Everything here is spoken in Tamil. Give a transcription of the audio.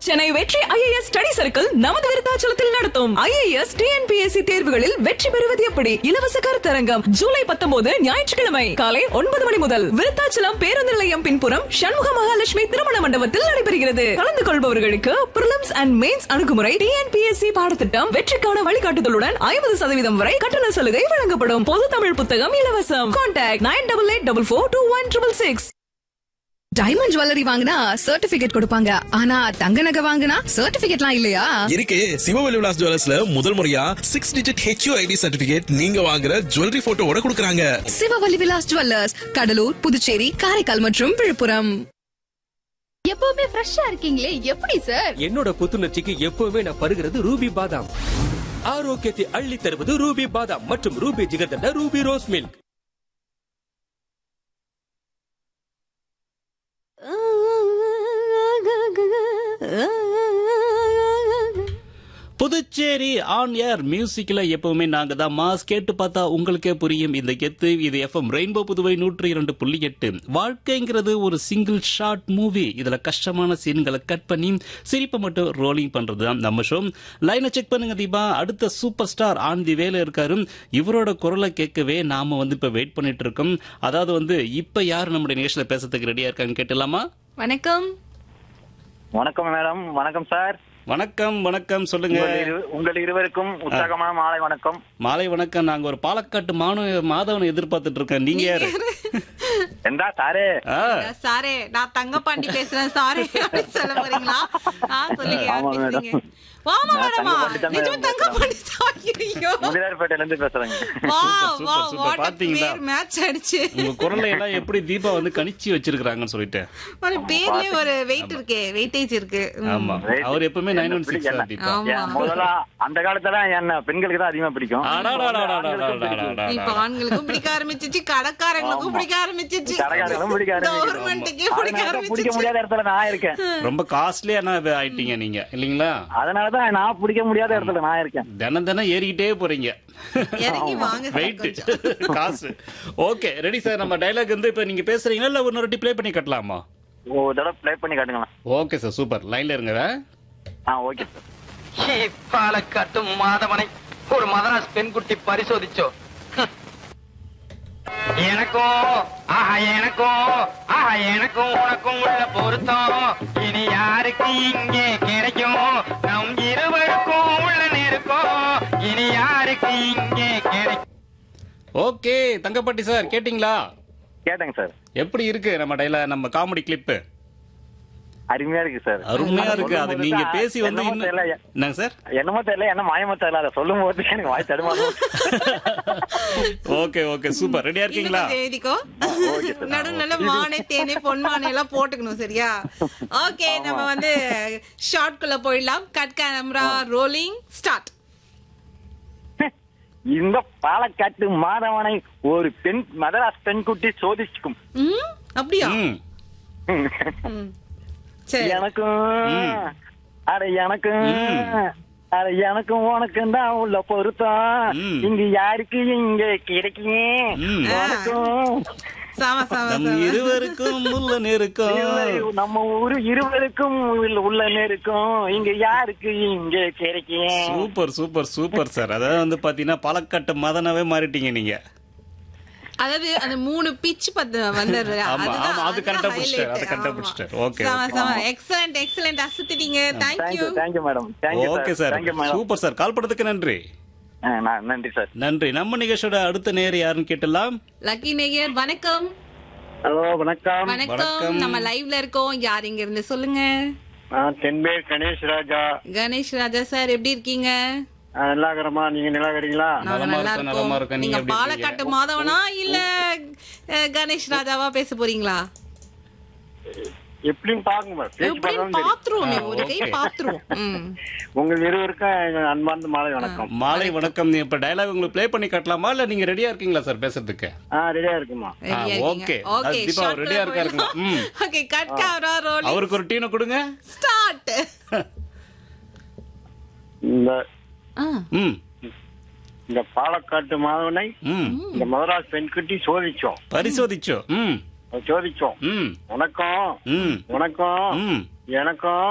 சென்னை வெற்றி ஐஏஎஸ் ஸ்டடி சர்க்கிள் நமது விருத்தாச்சலத்தில் நடத்தும் ஐஏஎஸ் டிஎன்பிஎஸ்சி தேர்வுகளில் வெற்றி பெறுவது எப்படி இலவச கருத்தரங்கம் ஜூலை பத்தொன்பது ஞாயிற்றுக்கிழமை காலை ஒன்பது மணி முதல் விருத்தாச்சலம் பேருந்து நிலையம் பின்புறம் சண்முக மகாலட்சுமி திருமண மண்டபத்தில் நடைபெறுகிறது கலந்து கொள்பவர்களுக்கு பிரிலிம்ஸ் அண்ட் மெயின்ஸ் அணுகுமுறை டிஎன்பிஎஸ்சி பாடத்திட்டம் வெற்றிக்கான வழிகாட்டுதலுடன் ஐம்பது சதவீதம் வரை கட்டண சலுகை வழங்கப்படும் பொது தமிழ் புத்தகம் இலவசம் contact nine double eight double four two one triple six diamond jewellery வாங்கினா சர்டிபிகேட் கொடுப்பாங்க ஆனா தங்க நகை வாங்கினா சர்டிபிகேட்லாம் இல்லையா இருக்கு சிவவெளி விலாஸ் ஜுவல்லர்ஸ்ல முதல் முறையா six digit HU ID certificate நீங்க வாங்குற ஜுவல்லரி போட்டோவோட கொடுக்கறாங்க சிவவல்லி விலாஸ் ஜுவல்லர்ஸ் கடலூர் புதுச்சேரி காரைக்கால் மற்றும் விழுப்புரம் எப்பவுமே ஃப்ரெஷ்ஷா இருக்கீங்களே எப்படி சார் என்னோட புத்துணர்ச்சிக்கு எப்பவுமே நான் பருகிறது ரூபி பாதாம் ஆரோக்கியத்தை அள்ளி தருவது ரூபி பாதாம் மற்றும் Ruby jigarthanda Ruby rose milk Puducherry on air மியூசிக்ல எப்பவுமே நாங்க தான் மாஸ் கேட்டு பார்த்தா உங்களுக்கே புரியும் இந்த கெத்து இது எஃப்எம் ரெயின்போ புதுவை நூற்றி இரண்டு புள்ளி எட்டு வாழ்க்கைங்கிறது ஒரு சிங்கிள் ஷார்ட் மூவி இதுல கஷ்டமான சீன்களை கட் பண்ணி சிரிப்பை மட்டும் ரோலிங் பண்றது தான் நம்ம ஷோ லைனை செக் பண்ணுங்க தீபா அடுத்த சூப்பர் ஸ்டார் ஆன் தி வேல இருக்காரு இவரோட குரலை கேட்கவே நாம வந்து இப்ப வெயிட் பண்ணிட்டு இருக்கோம் அதாவது வந்து இப்ப யார் நம்முடைய நிகழ்ச்சியில பேசுறதுக்கு ரெடியா இருக்காங்க கேட்டலாமா வணக்கம் வணக்கம் மேடம் வணக்கம் சார் வணக்கம் வணக்கம் சொல்லுங்க உங்கள் இரு- உங்கள் இருவருக்கும் உற்சாகமான மாலை வணக்கம் மாலை வணக்கம் நாங்க ஒரு பாலக்காட்டு மாணவ மாதவனை எதிர்பார்த்துட்டு இருக்கோம் நீங்க யாரு எந்தா சாரே ஆ, சாரே நான் தங்கப்பாண்டி பேசுறேன் சாரே அப்படின்னு சொல்ல போறீங்களா ஆ சொல்லுங்க யார் ஆமா, பேசுறீங்க மேடம். வாமா நான் மேடமா தங்கப்பாண்டி தான் நிஜமா மேடம் தங்கப்பாண்டி ஐயோ முதலியார்பேட்டையில இருந்து பேசுறேங்க வா சூப்பர், வா சூப்பர். வாட் பாத்தீங்களா? பேர் மேட்ச் ஆயிடுச்சு உங்க குரலை எல்லாம் எப்படி தீபா வந்து கணிச்சு வச்சிருக்காங்கன்னு சொல்லிட்டு ஒரு பேர்லயே ஒரு வெயிட் இருக்கு வெயிட்டேஜ் இருக்கு ம். ஆமா Right. அவர் எப்பவுமே நைன் ஒன் சிக்ஸ் என்ன? தீபா ஆமா. ஏன் முதல்ல அந்த காலத்துல என்ன பெண்களுக்கு தான் அதிகமா பிடிக்கும் அடாடாடாடாடாடாடாடா. இப்ப ஆண்களுக்கும் பிடிக்க ஆரம்பிச்சிச்சு கடைக்காரங்களுக்கும் பிடிக்க ஆரம்பிச்சிச்சு கடைக்காரங்களும் பிடிக்க ஆரம்பிக்குது. கவர்மெண்ட்டுக்கே பிடிக்க அதனால தான் பிடிக்க ஆரம்பிச்சிச்சு முடியாத இடத்துல நான் இருக்கேன் ரொம்ப காஸ்ட்லியான ஆயிட்டீங்க நீங்க இல்லீங்களா அதனாலதான் நான் பிடிக்க முடியாத இடத்துல நான் இருக்கேன் தினம் தினம் ஏறிக்கிட்டே போறீங்க இறங்கி வாங்க சார் வெயிட் கொஞ்சம். காசு ஓகே ரெடி சார் நம்ம டைலாக் வந்து இப்ப நீங்க பேசுறீங்களா இல்ல ஒரு வாட்டி ப்ளே பண்ணி கட்டலாமா ஒரு தடவை ப்ளே பண்ணி காட்டுங்களேன் ஓகே சார் சூப்பர் லைன்ல இருங்க ஆ ஓகே சார் பாலக்காட்டு மாதவனை ஒரு மதராஸ் பெண்குட்டி பரிசோதிச்சோ ஹம். எனக்கும் ஆஹா எனக்கும் ஆஹா எனக்கும் உனக்கும் உள்ள பொருத்தம் இனி யாருக்கு இங்கே கிடைக்கும் நம் இருவருக்கும் உள்ள நெருக்கம் இனி யாருக்கு இங்கே கிடைக்கும் ஓகே தங்கப்பாட்டி சார் கேட்டிங்களா கேட்டேங்க சார் எப்படி இருக்கு நம்ம டைலாக் நம்ம காமெடி கிளிப்பு அருமையா இருக்கு சார் அருமையா இருக்கு அது சொல்லும் நீங்க போது பேசி வந்து என்னமோ இன்னும் தெரியல. என்னங்க சார் என்னமோ தெரியல என்ன மாயமோ தெரியல அதை சொல்லும் போது எனக்கு வாய் தடுமாறும் ஓகே ஓகே சூப்பர் ரெடியா இன்னும் இருக்கீங்களா கொஞ்சம் எழுதிக்கோ ஓகே சார். நடு நல்ல மானே தேனே பொன்மானே எல்லாம் போட்டுக்கணும் சரியா ஓகே நம்ம வந்து ஷார்ட் குள்ள போயிடலாம் கட் கேமரா ரோலிங் ஸ்டார்ட் இந்த பாலக்காட்டு மாதவனை ஒரு பெண் மதராஸ் பெண்குட்டி சோதிச்சுக்கும் ம் அப்படியா ம் ம். சரி எனக்கும் அட எனக்கும் அட எனக்கும் உனக்கும் தான் உள்ள பொருத்தம் ம். இங்க யாருக்கு இங்க கிடைக்கும் ம். உனக்கும் சாம சாம நம் சாம இருவருக்கும் உள்ள நெருக்கம் இல்லை, நம்ம ஊரு இருவருக்கும் உள்ள- உள்ள நெருக்கம் இங்க யாருக்கு இங்க கிடைக்கும் சூப்பர் சூப்பர் சூப்பர் சார் அதாவது வந்து பாத்தீங்கன்னா பாலக்காட்டு மதனாவே மாறிட்டீங்க நீங்க அதாவது அந்த மூணு பிச் பத்து வந்துடுது ஆமா, ஆமா, அது correct ஆ பிடிச்சிட்டாரு, அது correct ஆ பிடிச்சிட்டாரு. Okay, okay. எக்ஸலண்ட் எக்ஸலண்ட் அசத்திட்டீங்க thank you thank you thank you madam thank you okay sir thank you madam super sir call பண்ணதுக்கு நன்றி நன்றி சார் நன்றி நம்ம நிகழ்ச்சியோட அடுத்த நேர் யாருன்னு கேட்டலாம் லக்கி நேயர் வணக்கம் ஹலோ வணக்கம் வணக்கம் வணக்கம். நம்ம லைவ்ல இருக்கோம் யார் இங்க இருந்து சொல்லுங்க நான் தென்பேர் கணேஷ் ராஜா கணேஷ் ராஜா சார் எப்படி இருக்கீங்க நல்லா இருக்கிறமா நீங்க நல்லா இருக்கிறீங்களா நாங்க நலமா நல்லா இருக்கோம், நலமா இருக்கோம் இருக்கோம். நீங்க நீங்க எப்படி பாலக்காட்டு இருக்கீங்க? மாதவனா இல்ல அஹ், கணேஷ் ராஜாவா பேச போறீங்களா எப்படின்னு பாருங்க பேச்சு எப்படின்னு பார்த்தாலும் தெரியும். பாத்துருவோம் நீ ஒரு கை okay. பாத்துருவோம் ம். உங்கள் இருவருக்கும் எங்க அன்பார்ந்த மாலை வணக்கம் மாலை வணக்கம் நீ இப்ப டயலாக் உங்களுக்கு ப்ளே பண்ணி காட்டலாமா இல்ல நீங்க ரெடியா இருக்கீங்களா சார் பேசுறதுக்கு ஆ ரெடியா இருக்குமா ரெடியா ஆ, இருக்கீங்க okay. ஓகே அது தீபா, ரெடியா இருக்காருங்களா? ம். ஓகே கட் கேமரா ரோல் அவருக்கு ஒரு டீனை கொடுங்க ஸ்டார்ட் இந்த ம் இந்த பாலக்காட்டு மாதவனை ம் இந்த மதராஸ் பெண்குட்டி சோதிச்சோம் பரிசோதிச்சோ ம் சோதிச்சோம் ம் உனக்கும் ம் உனக்கும் ம் எனக்கும்